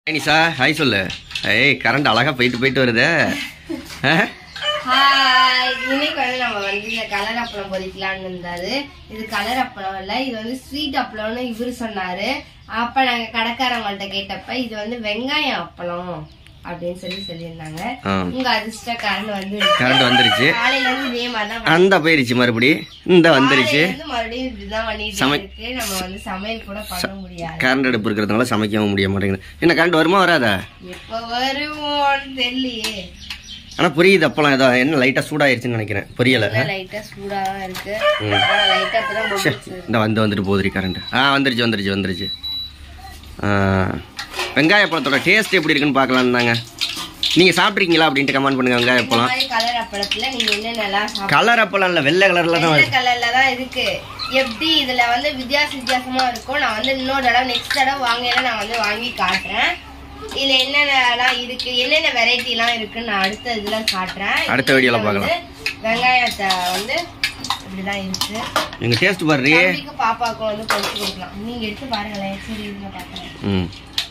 Nisha hi சொல்லு ஏய் current அழகா போயிட்டு போயிட்டு வருதே ஆ? ஹாய் இன்னைக்கு வந்து நம்ம வந்து இந்த கலர் அப்பளம் பொரிக்கலாம்னு இருந்தாரு இது கலர் அப்பளம் இல்ல இது வந்து ஸ்வீட் அப்பளம்னு இவரு சொன்னாரு அப்ப நாங்க கடைக்காரங்கள்ட்ட கேட்டப்ப இது வந்து வெங்காயம் அப்பளம் அப்படின்னு சொல்லி சொல்லியிருந்தாங்க ஆ. உங்க அதிர்ஷ்ட கரண்ட் வந்து கரண்ட் வந்துருச்சு காலையில இருந்து இதே மாதிரி தான் அந்த போயிருச்சு மறுபடி இந்த வந்துருச்சு காலையில இருந்து மறுபடியும் இப்படிதான் பண்ணிட்டு சமை- இருக்கு நம்ம வந்து சமையல் கூட பண்ண முடியாது கரண்ட் அடுப்பு இருக்கிறதுனால சமைக்கவும் முடிய மாட்டேங்குது என்ன கரண்ட் வருமா வராதா எப்ப வருவோம்னு தெரியலையே ஆனா புரியுது அப்பலாம் ஏதோ என்ன லைட்டா சூடாயிருச்சுன்னு நினைக்கிறேன் புரியல லைட்டா சூடா தான் இருக்கு ஆனா லைட்டா இப்பதான் முடிச்சு இந்த வந்து வந்துட்டு போகுதுரி கரண்ட் ஆ வந்துருச்சு வந்துருச்சு வந்துருச்சு ஆ, வெங்காய பழத்தோட டேஸ்ட் எப்படி இருக்குன்னு பார்க்கலான்னு தாங்க நீங்கள் சாப்பிட்ருக்கீங்களா அப்படின்ட்டு கமெண்ட் பண்ணுங்க வெங்காய இந்த பழம் மாதிரி கலர் அப்பளத்துல நீங்க என்னென்னலாம் சாப்பிடுறீங்க கலர் அப்பளம் இல்லை வெள்ளை கலரில் தான் வெள்ளை கலர்ல தான் இருக்கு எப்படி இதுல வந்து வித்தியாச வித்தியாசமா இருக்கும் நான் வந்து இன்னொரு தடவை நெக்ஸ்ட் தடவை வாங்கல நான் வந்து வாங்கி காட்டுறேன் இதுல என்னென்னலாம் இருக்கு என்னென்ன வெரைட்டி எல்லாம் இருக்குன்னு நான் அடுத்த இதுல காட்டுறேன் அடுத்த வீடியோல இதுல வந்து வெங்காயத்தை வந்து இப்படிதான் இருக்கு எங்கள் டேஸ்ட் பாரு தம்பிக்கு பாப்பாவுக்கும் வந்து பொரிச்சு கொடுக்கலாம் நீங்க எடுத்து பாருங்களேன் சரி இதுல பாக்குறேன் ம்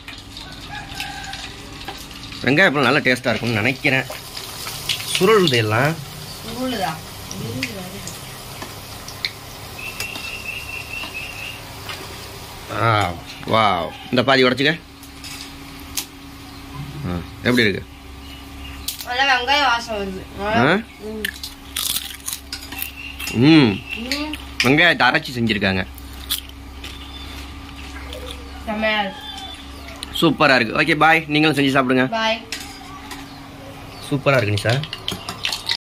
வெங்காய பழம் நல்லா டேஸ்ட்டாக இருக்கும்னு நினைக்கிறேன் சுருளுது எல்லாம் உருளுதா ஆ வா இந்த பாதி உடச்சிக்க ஆ எப்படி இருக்கு நல்லா வெங்காயம் வாசம் வருது ஆ ம். ம் ம். வெங்காயத்தை அரைச்சி செஞ்சுருக்காங்க செம்மையா இருக்கு சூப்பராக இருக்குது ஓகே பாய் நீங்களும் செஞ்சு சாப்பிடுங்க பாய் சூப்பராக இருக்கு நிஷா